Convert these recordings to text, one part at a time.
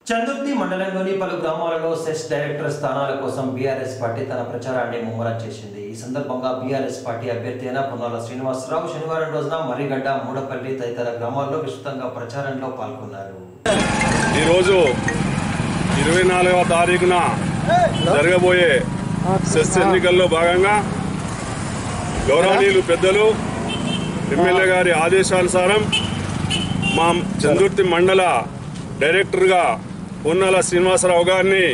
చందుర్తి మండలంలోని పలు గ్రామాలలో సెస్ డైరెక్టర్ స్థానాల కోసం బీఆర్ఎస్ పార్టీ తన ప్రచారాన్ని ముమ్మరం చేసింది ఈ సందర్భంగా బీఆర్ఎస్ పార్టీ అభ్యర్థి అయిన పొన్నాల శ్రీనివాసరావు శనివారం రోజున మర్రిగడ్డ మూడపల్లి తదితర గ్రామాల్లో విస్తృతంగా ప్రచారంలో పాల్గొన్నారు ఈరోజు ఇరవై నాలుగవ తారీఖున జరగబోయే సెస్ ఎన్నికల్లో భాగంగా గౌరవనీయులు పెద్దలు ఎమ్మెల్యే గారి ఆదేశానుసారం మా చందుర్తి మండల డైరెక్టర్గా పొన్నాల శ్రీనివాసరావు గారిని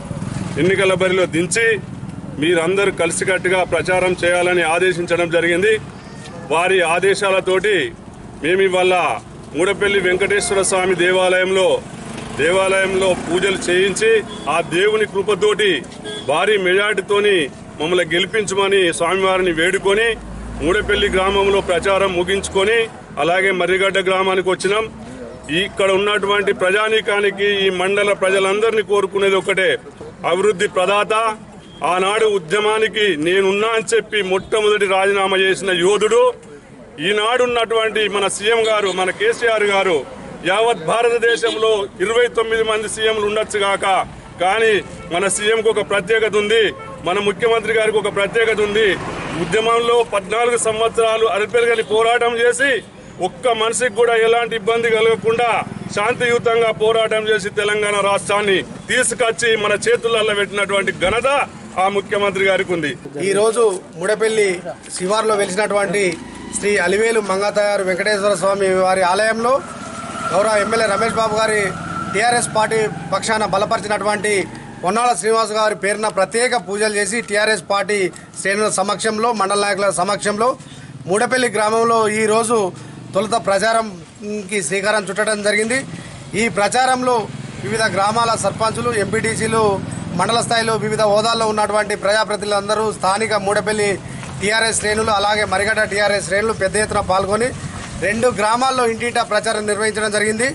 ఎన్నికల బరిలో దించి మీరందరూ కలిసికట్టుగా ప్రచారం చేయాలని ఆదేశించడం జరిగింది వారి ఆదేశాలతోటి మేము ఇవాళ మూడపల్లి వెంకటేశ్వర స్వామి దేవాలయంలో దేవాలయంలో పూజలు చేయించి ఆ దేవుని కృపతోటి భారీ మెజార్టీతోని మమ్మల్ని గెలిపించమని స్వామివారిని వేడుకొని మూడపల్లి గ్రామంలో ప్రచారం ముగించుకొని అలాగే మర్రిగడ్డ గ్రామానికి వచ్చినాం ఇక్కడ ఉన్నటువంటి ప్రజానీకానికి ఈ మండల ప్రజలందరినీ కోరుకునేది ఒకటే అభివృద్ధి ప్రదాత ఆనాడు ఉద్యమానికి నేనున్నా అని చెప్పి మొట్టమొదటి రాజీనామా చేసిన యోధుడు ఈనాడున్నటువంటి మన సీఎం గారు మన కేసీఆర్ గారు యావత్ భారతదేశంలో ఇరవై తొమ్మిది మంది సీఎంలు ఉండొచ్చు గాక కానీ మన సీఎంకు ఒక ప్రత్యేకత ఉంది మన ముఖ్యమంత్రి గారికి ఒక ప్రత్యేకత ఉంది ఉద్యమంలో పద్నాలుగు సంవత్సరాలు అరిపెరగని పోరాటం చేసి ఒక్క మనిషికి కూడా ఎలాంటి ఇబ్బంది కలగకుండా శాంతియుతంగా పోరాటం చేసి తెలంగాణ రాష్ట్రాన్ని తీసుకొచ్చి మన చేతులలో పెట్టినటువంటి ఘనత ఆ ముఖ్యమంత్రి గారికి ఉంది ఈ రోజు ముడపల్లి శివార్లో వెలిసినటువంటి శ్రీ అలివేలు మంగతయారు వెంకటేశ్వర స్వామి వారి ఆలయంలో గౌరవ ఎమ్మెల్యే రమేష్ బాబు గారి టీఆర్ఎస్ పార్టీ పక్షాన బలపరిచినటువంటి పొన్నాల శ్రీనివాస్ గారి పేరున ప్రత్యేక పూజలు చేసి టీఆర్ఎస్ పార్టీ శ్రేణుల సమక్షంలో మండల నాయకుల సమక్షంలో మూడపల్లి గ్రామంలో ఈ రోజు తొలుత ప్రచారంకి శ్రీకారం చుట్టడం జరిగింది ఈ ప్రచారంలో వివిధ గ్రామాల సర్పంచులు ఎంపీటీసీలు మండల స్థాయిలో వివిధ హోదాల్లో ఉన్నటువంటి ప్రజాప్రతినిధులందరూ స్థానిక మూడపల్లి టీఆర్ఎస్ శ్రేణులు అలాగే మరిగడ్డ టీఆర్ఎస్ శ్రేణులు పెద్ద ఎత్తున పాల్గొని రెండు గ్రామాల్లో ఇంటింటా ప్రచారం నిర్వహించడం జరిగింది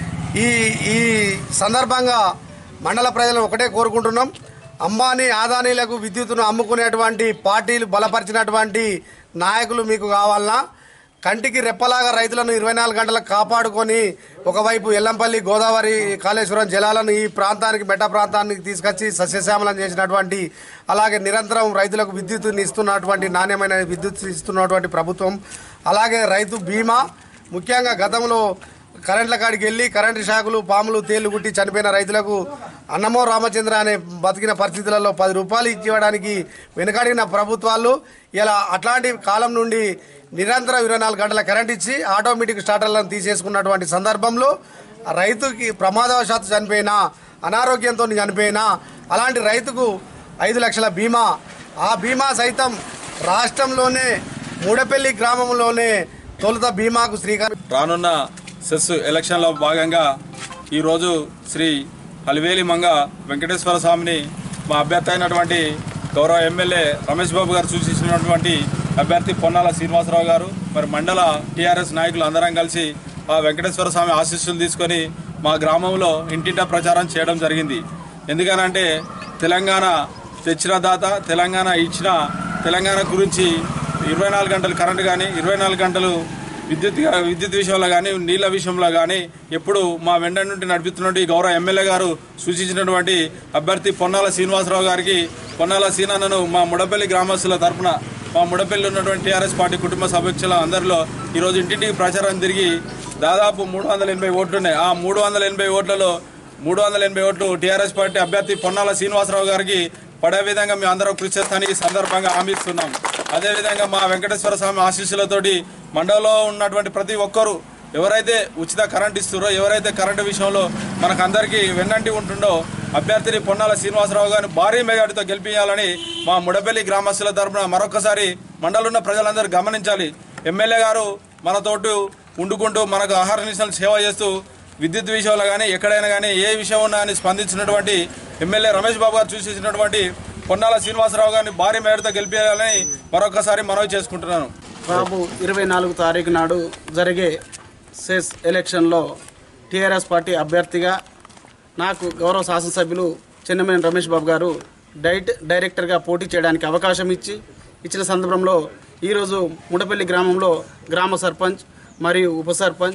ఈ ఈ సందర్భంగా మండల ప్రజలు ఒకటే కోరుకుంటున్నాం అంబానీ ఆదానీలకు విద్యుత్తును అమ్ముకునేటువంటి పార్టీలు బలపరిచినటువంటి నాయకులు మీకు కావాలన్నా కంటికి రెప్పలాగా రైతులను ఇరవై నాలుగు గంటలకు కాపాడుకొని ఒకవైపు ఎల్లంపల్లి గోదావరి కాళేశ్వరం జలాలను ఈ ప్రాంతానికి మెట్ట ప్రాంతానికి తీసుకొచ్చి సస్యశ్యామలం చేసినటువంటి అలాగే నిరంతరం రైతులకు విద్యుత్తుని ఇస్తున్నటువంటి నాణ్యమైన విద్యుత్ ఇస్తున్నటువంటి ప్రభుత్వం అలాగే రైతు బీమా ముఖ్యంగా గతంలో కరెంట్ల కాడికి వెళ్ళి కరెంటు షాకులు పాములు తేళ్లు కుట్టి చనిపోయిన రైతులకు అన్నమో రామచంద్ర అనే బతికిన పరిస్థితులలో పది రూపాయలు ఇవ్వడానికి వెనుకడిగిన ప్రభుత్వాలు ఇలా అట్లాంటి కాలం నుండి నిరంతరం ఇరవై నాలుగు గంటల కరెంట్ ఇచ్చి ఆటోమేటిక్ స్టార్టర్లను తీసేసుకున్నటువంటి సందర్భంలో రైతుకి ప్రమాదవశాత్తు చనిపోయినా అనారోగ్యంతో చనిపోయినా అలాంటి రైతుకు ఐదు లక్షల బీమా ఆ బీమా సైతం రాష్ట్రంలోనే మూడపల్లి గ్రామంలోనే తొలుత బీమాకు శ్రీకారం రానున్న సెస్ ఎలక్షన్లో భాగంగా ఈరోజు శ్రీ అలివేలి మంగ వెంకటేశ్వర స్వామిని మా అభ్యర్థి అయినటువంటి గౌరవ ఎమ్మెల్యే రమేష్ బాబు గారు సూచించినటువంటి అభ్యర్థి పొన్నాల శ్రీనివాసరావు గారు మరి మండల టీఆర్ఎస్ నాయకులు అందరం కలిసి ఆ వెంకటేశ్వర స్వామి ఆశీస్సులు తీసుకొని మా గ్రామంలో ఇంటింటా ప్రచారం చేయడం జరిగింది ఎందుకనంటే తెలంగాణ తెచ్చిన దాత తెలంగాణ ఇచ్చిన తెలంగాణ గురించి ఇరవై నాలుగు గంటలు కరెంటు కానీ ఇరవై నాలుగు గంటలు విద్యుత్ విద్యుత్ విషయంలో కానీ నీళ్ళ విషయంలో కానీ ఎప్పుడు మా వెంట నుండి నడిపిస్తున్నటువంటి గౌరవ ఎమ్మెల్యే గారు సూచించినటువంటి అభ్యర్థి పొన్నాల శ్రీనివాసరావు గారికి పొన్నాల సీనన్నను మా ముడపల్లి గ్రామస్తుల తరపున మా ముడపల్లి ఉన్నటువంటి టీఆర్ఎస్ పార్టీ కుటుంబ సభ్యుల అందరిలో ఈరోజు ఇంటింటికి ప్రచారం తిరిగి దాదాపు మూడు వందల ఎనభై ఓట్లు ఉన్నాయి ఆ మూడు వందల ఎనభై ఓట్లలో మూడు వందల ఎనభై ఓట్లు టీఆర్ఎస్ పార్టీ అభ్యర్థి పొన్నాల శ్రీనివాసరావు గారికి పడే విధంగా మేము అందరం కృషి చేస్తానికి ఈ సందర్భంగా హామీ ఇస్తున్నాం అదేవిధంగా మా వెంకటేశ్వర స్వామి ఆశీస్సులతోటి మండలంలో ఉన్నటువంటి ప్రతి ఒక్కరూ ఎవరైతే ఉచిత కరెంట్ ఇస్తారో ఎవరైతే కరెంటు విషయంలో మనకు అందరికీ వెన్నంటి ఉంటుండో అభ్యర్థిని పొన్నాల శ్రీనివాసరావు గారిని భారీ మెజార్టీతో గెలిపించాలని మా ముడపల్లి గ్రామస్తుల తరపున మరొకసారి మండలంలో ఉన్న ప్రజలందరూ గమనించాలి ఎమ్మెల్యే గారు మనతోటి ఉండుకుంటూ మనకు ఆహార నిశలు సేవ చేస్తూ విద్యుత్ విషయంలో కానీ ఎక్కడైనా కానీ ఏ విషయం ఉన్నా అని స్పందించినటువంటి ఎమ్మెల్యే రమేష్ బాబు గారు చూసేసినటువంటి పొన్నాల శ్రీనివాసరావు గారిని భారీ మేరతో గెలిపించాలని మరొకసారి మనవి చేసుకుంటున్నాను బాబు ఇరవై నాలుగు తారీఖు నాడు జరిగే సెస్ ఎలక్షన్లో టీఆర్ఎస్ పార్టీ అభ్యర్థిగా నాకు గౌరవ శాసనసభ్యులు చెన్నమనేని రమేష్ బాబు గారు డైట్ డైరెక్టర్గా పోటీ చేయడానికి అవకాశం ఇచ్చి ఇచ్చిన సందర్భంలో ఈరోజు ముడపల్లి గ్రామంలో గ్రామ సర్పంచ్ మరియు ఉప సర్పంచ్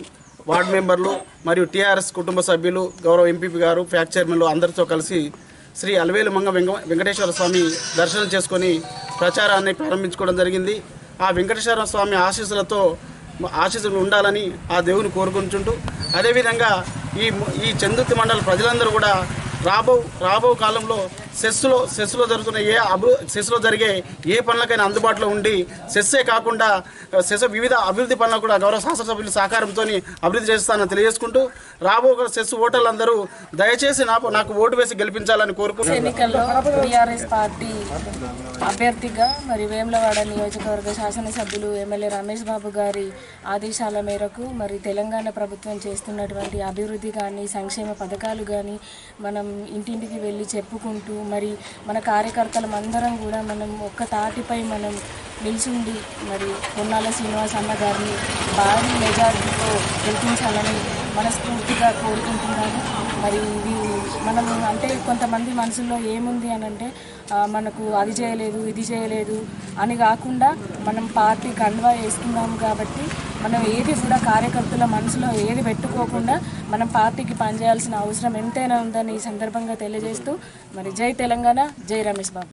వార్డు మెంబర్లు మరియు టీఆర్ఎస్ కుటుంబ సభ్యులు గౌరవ ఎంపీపీ గారు ఫ్యాక్ట్ చైర్మన్లు అందరితో కలిసి శ్రీ అలవేలు మంగ వెంక వెంకటేశ్వర స్వామి దర్శనం చేసుకొని ప్రచారాన్ని ప్రారంభించుకోవడం జరిగింది ఆ వెంకటేశ్వర స్వామి ఆశీస్సులతో ఆశీస్సులు ఉండాలని ఆ దేవుని కోరుకుంటుంటూ అదేవిధంగా ఈ ఈ చందుర్తి మండల ప్రజలందరూ కూడా రాబో రాబో కాలంలో సెస్సులో సెస్సులో జరుగుతున్న ఏ అభి సెస్సులో జరిగే ఏ పనులకైనా అందుబాటులో ఉండి సెస్సే కాకుండా సెస్ వివిధ అభివృద్ధి పనులకు కూడా గౌరవ శాసనసభ్యుల సహకారంతో అభివృద్ధి చేస్తానని తెలియజేసుకుంటూ రాబో సెస్ ఓటర్లందరూ దయచేసి నాకు నాకు ఓటు వేసి గెలిపించాలని కోరుకుంటున్నాను ఎన్నికల్లో టీఆర్ఎస్ పార్టీ అభ్యర్థిగా మరి వేములవాడ నియోజకవర్గ శాసనసభ్యులు ఎమ్మెల్యే రమేష్ బాబు గారి ఆదేశాల మేరకు మరి తెలంగాణ ప్రభుత్వం చేస్తున్నటువంటి అభివృద్ధి కానీ సంక్షేమ పథకాలు కానీ మనం ఇంటింటికి వెళ్ళి చెప్పుకుంటూ మరి మన కార్యకర్తలం అందరం కూడా మనం ఒక్క తాటిపై మనం నిల్చుండి మరి పొన్నాల శ్రీనివాస్ అన్న గారిని భారీ మెజార్టీతో గెలిపించాలని మనస్ఫూర్తిగా కోరుకుంటున్నాను మరి ఇది మనం అంటే కొంతమంది మనసులో ఏముంది అని అంటే ఆ, మనకు అది చేయలేదు ఇది చేయలేదు అని కాకుండా మనం పార్టీ కండువా వేసుకున్నాము కాబట్టి మనం ఏది కూడా కార్యకర్తల మనసులో ఏది పెట్టుకోకుండా మనం పార్టీకి పనిచేయాల్సిన అవసరం ఎంతైనా ఉందని ఈ సందర్భంగా తెలియజేస్తూ మరి జై తెలంగాణ జై రమేష్ బాబు